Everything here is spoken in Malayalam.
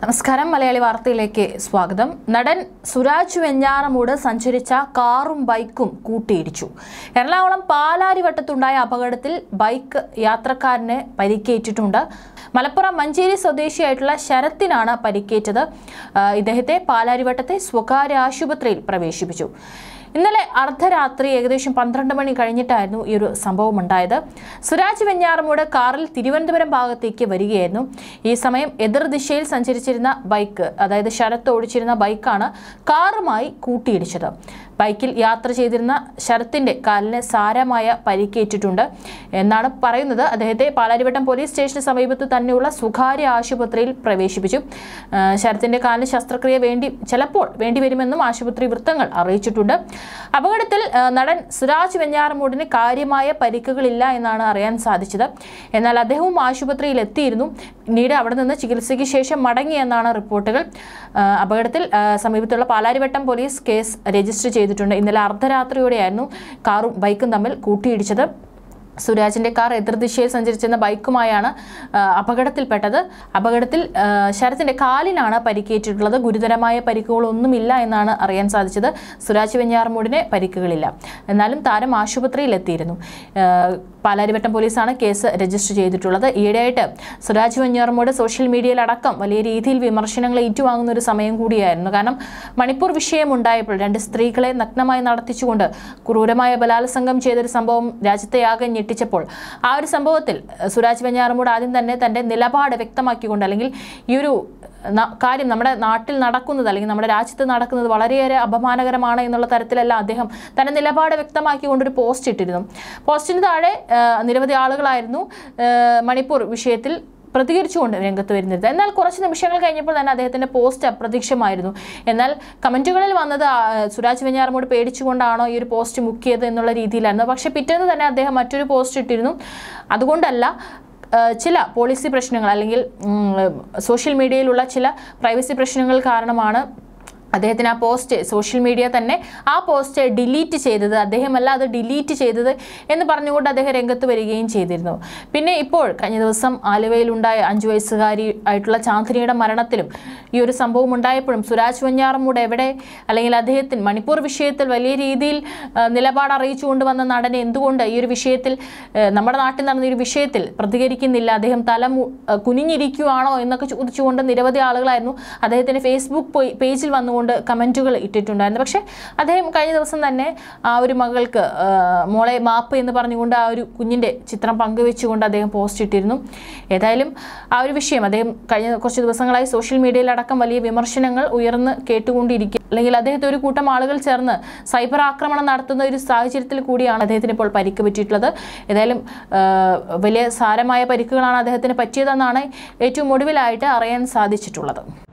നമസ്കാരം മലയാളി വാർത്തയിലേക്ക് സ്വാഗതം നടൻ സുരാജ് വെഞ്ഞാറമൂട് സഞ്ചരിച്ച കാറും ബൈക്കും കൂട്ടിയിടിച്ചു എറണാകുളം പാലാരിവട്ടത്തുണ്ടായ അപകടത്തിൽ ബൈക്ക് യാത്രക്കാരന് പരിക്കേറ്റിട്ടുണ്ട് മലപ്പുറം മഞ്ചേരി സ്വദേശിയായിട്ടുള്ള ശരത്തിനാണ് പരിക്കേറ്റത് ആ, ഇദ്ദേഹത്തെ പാലാരിവട്ടത്തെ സ്വകാര്യ ആശുപത്രിയിൽ പ്രവേശിപ്പിച്ചു ഇന്നലെ അർദ്ധരാത്രി ഏകദേശം പന്ത്രണ്ട് മണി കഴിഞ്ഞിട്ടായിരുന്നു ഈ ഒരു സംഭവം ഉണ്ടായത് സുരാജ് വെഞ്ഞാറമൂട് കാറിൽ തിരുവനന്തപുരം ഭാഗത്തേക്ക് വരികയായിരുന്നു ഈ സമയം എതിർദിശയിൽ സഞ്ചരിച്ചിരുന്ന ബൈക്ക് അതായത് ശരത്ത് ഓടിച്ചിരുന്ന ബൈക്കാണ് കാറുമായി കൂട്ടിയിടിച്ചത് ബൈക്കിൽ യാത്ര ചെയ്തിരുന്ന ശരത്തിന്റെ കാലിന് സാരമായ പരിക്കേറ്റിട്ടുണ്ട് എന്നാണ് പറയുന്നത് അദ്ദേഹത്തെ പാലാരിവട്ടം പോലീസ് സ്റ്റേഷന് സമീപത്ത് തന്നെയുള്ള സ്വകാര്യ ആശുപത്രിയിൽ പ്രവേശിപ്പിച്ചു ആ, ശരത്തിന്റെ കാലിന് ശസ്ത്രക്രിയ വേണ്ടി ചിലപ്പോൾ വേണ്ടിവരുമെന്നും ആശുപത്രി വൃത്തങ്ങൾ അറിയിച്ചിട്ടുണ്ട് അപകടത്തിൽ ആ, നടൻ സുരാജ് വെഞ്ഞാറമൂടിന് കാര്യമായ പരിക്കുകളില്ല എന്നാണ് അറിയാൻ സാധിച്ചത് എന്നാൽ അദ്ദേഹവും ആശുപത്രിയിൽ എത്തിയിരുന്നു പിന്നീട് അവിടെ നിന്ന് ചികിത്സയ്ക്ക് ശേഷം മടങ്ങിയെന്നാണ് റിപ്പോർട്ടുകൾ ആ, അപകടത്തിൽ ആ, സമീപത്തുള്ള പാലാരിവട്ടം പോലീസ് കേസ് രജിസ്റ്റർ ചെയ്തിട്ടുണ്ട് ഇന്നലെ അർദ്ധരാത്രിയോടെയായിരുന്നു കാറും ബൈക്കും തമ്മിൽ കൂട്ടിയിടിച്ചത് സുരാജിന്റെ കാർ എതിർദിശയിൽ സഞ്ചരിച്ചിരുന്ന ബൈക്കുമായാണ് ആ, അപകടത്തിൽപ്പെട്ടത് അപകടത്തിൽ ആ, ശരത്തിന്റെ കാലിനാണ് പരിക്കേറ്റിട്ടുള്ളത് ഗുരുതരമായ പരിക്കുകളൊന്നുമില്ല എന്നാണ് അറിയാൻ സാധിച്ചത് സുരാജ് വെഞ്ഞാറമൂടിന് പരിക്കുകളില്ല എന്നാലും താരം ആശുപത്രിയിൽ എത്തിയിരുന്നു ആ, പാലാരിവട്ടം പോലീസാണ് കേസ് രജിസ്റ്റർ ചെയ്തിട്ടുള്ളത് ഈയിടെയായിട്ട് സുരാജ് വെഞ്ഞാറമൂട് സോഷ്യൽ മീഡിയയിലടക്കം വലിയ രീതിയിൽ വിമർശനങ്ങൾ ഏറ്റുവാങ്ങുന്ന ഒരു സമയം കൂടിയായിരുന്നു കാരണം മണിപ്പൂർ വിഷയം ഉണ്ടായപ്പോൾ രണ്ട് സ്ത്രീകളെ നഗ്നമായി നടത്തിച്ചുകൊണ്ട് ക്രൂരമായ ബലാത്സംഗം ചെയ്തൊരു സംഭവം രാജ്യത്തെയാകെ ഞെട്ടിച്ചപ്പോൾ ആ ഒരു സംഭവത്തിൽ അഹ് സുരാജ് വെഞ്ഞാറമൂട് ആദ്യം തന്നെ തന്റെ നിലപാട് വ്യക്തമാക്കിക്കൊണ്ട് അല്ലെങ്കിൽ ഈ ഒരു ന- കാര്യം നമ്മുടെ നാട്ടിൽ നടക്കുന്നത് അല്ലെങ്കിൽ നമ്മുടെ രാജ്യത്ത് നടക്കുന്നത് വളരെയേറെ അപമാനകരമാണ് എന്നുള്ള തരത്തിലല്ല അദ്ദേഹം തന്റെ നിലപാട് വ്യക്തമാക്കിക്കൊണ്ട് ഒരു പോസ്റ്റ് ഇട്ടിരുന്നു പോസ്റ്റിന് താഴെ ആ, നിരവധി ആളുകളായിരുന്നു ആ, മണിപ്പൂർ വിഷയത്തിൽ പ്രതികരിച്ചുകൊണ്ട് രംഗത്ത് വരുന്നത് എന്നാൽ കുറച്ച് നിമിഷങ്ങൾ കഴിഞ്ഞപ്പോൾ തന്നെ അദ്ദേഹത്തിന്റെ പോസ്റ്റ് അപ്രത്യക്ഷമായിരുന്നു എന്നാൽ കമന്റുകളിൽ വന്നത് ആ, സുരാജ് വെഞ്ഞാറമൂട് പേടിച്ചുകൊണ്ടാണോ ഈ ഒരു പോസ്റ്റ് മുക്കിയത് എന്നുള്ള രീതിയിലായിരുന്നു പക്ഷെ പിറ്റേന്ന് തന്നെ അദ്ദേഹം മറ്റൊരു പോസ്റ്റ് ഇട്ടിരുന്നു അതുകൊണ്ടല്ല ഏഹ് ചില പോളിസി പ്രശ്നങ്ങൾ അല്ലെങ്കിൽ ഉം, സോഷ്യൽ മീഡിയയിലുള്ള ചില പ്രൈവസി പ്രശ്നങ്ങൾ കാരണമാണ് അദ്ദേഹത്തിന് ആ പോസ്റ്റ് സോഷ്യൽ മീഡിയ തന്നെ ആ പോസ്റ്റ് ഡിലീറ്റ് ചെയ്തത് അദ്ദേഹമല്ല അത് ഡിലീറ്റ് ചെയ്തത് എന്ന് പറഞ്ഞുകൊണ്ട് അദ്ദേഹം രംഗത്ത് വരികയും ചെയ്തിരുന്നു പിന്നെ ഇപ്പോൾ കഴിഞ്ഞ ദിവസം ആലുവയിലുണ്ടായ അഞ്ചു വയസ്സുകാരി ആയിട്ടുള്ള ചാന്ദിനിയുടെ മരണത്തിലും ഈ ഒരു സംഭവം ഉണ്ടായപ്പോഴും സുരാജ് വെഞ്ഞാറമൂട് എവിടെ അല്ലെങ്കിൽ അദ്ദേഹത്തിന് മണിപ്പൂർ വിഷയത്തിൽ വലിയ രീതിയിൽ ആ, നിലപാട് അറിയിച്ചുകൊണ്ട് വന്ന നടനെ എന്തുകൊണ്ട് ഈ ഒരു വിഷയത്തിൽ ആ, നമ്മുടെ നാട്ടിൽ നടന്ന ഈ ഒരു വിഷയത്തിൽ പ്രതികരിക്കുന്നില്ല അദ്ദേഹം തല മു- ആ, കുനിഞ്ഞിരിക്കുവാണോ എന്നൊക്കെ ചോദിച്ചുകൊണ്ട് നിരവധി ആളുകളായിരുന്നു അദ്ദേഹത്തിന്റെ ഫേസ്ബുക്ക് പോയി- പേജിൽ വന്നുകൊണ്ട് കമന്റുകൾ ഇട്ടിട്ടുണ്ടായിരുന്നു പക്ഷേ അദ്ദേഹം കഴിഞ്ഞ ദിവസം തന്നെ ആ ഒരു മകൾക്ക് ആ, മോളെ മാപ്പ് എന്ന് പറഞ്ഞുകൊണ്ട് ആ ഒരു കുഞ്ഞിന്റെ ചിത്രം പങ്കുവെച്ചുകൊണ്ട് അദ്ദേഹം പോസ്റ്റ് ഇട്ടിരുന്നു ഏതായാലും ആ ഒരു വിഷയം അദ്ദേഹം കഴിഞ്ഞ കുറച്ച് ദിവസങ്ങളായി സോഷ്യൽ മീഡിയയിലടക്കം വലിയ വിമർശനങ്ങൾ ഉയർന്ന് കേട്ടുകൊണ്ടിരിക്കും അല്ലെങ്കിൽ അദ്ദേഹത്തെ ഒരു കൂട്ടം ആളുകൾ ചേർന്ന് സൈബർ ആക്രമണം നടത്തുന്ന ഒരു സാഹചര്യത്തിൽ കൂടിയാണ് അദ്ദേഹത്തിന് ഇപ്പോൾ പരിക്ക് പറ്റിയിട്ടുള്ളത് ഏതായാലും ആ, വലിയ സാരമായ പരിക്കുകളാണ് അദ്ദേഹത്തിന് പറ്റിയതെന്നാണ് ഏറ്റവും ഒടുവിലായിട്ട് അറിയാൻ സാധിച്ചിട്ടുള്ളത്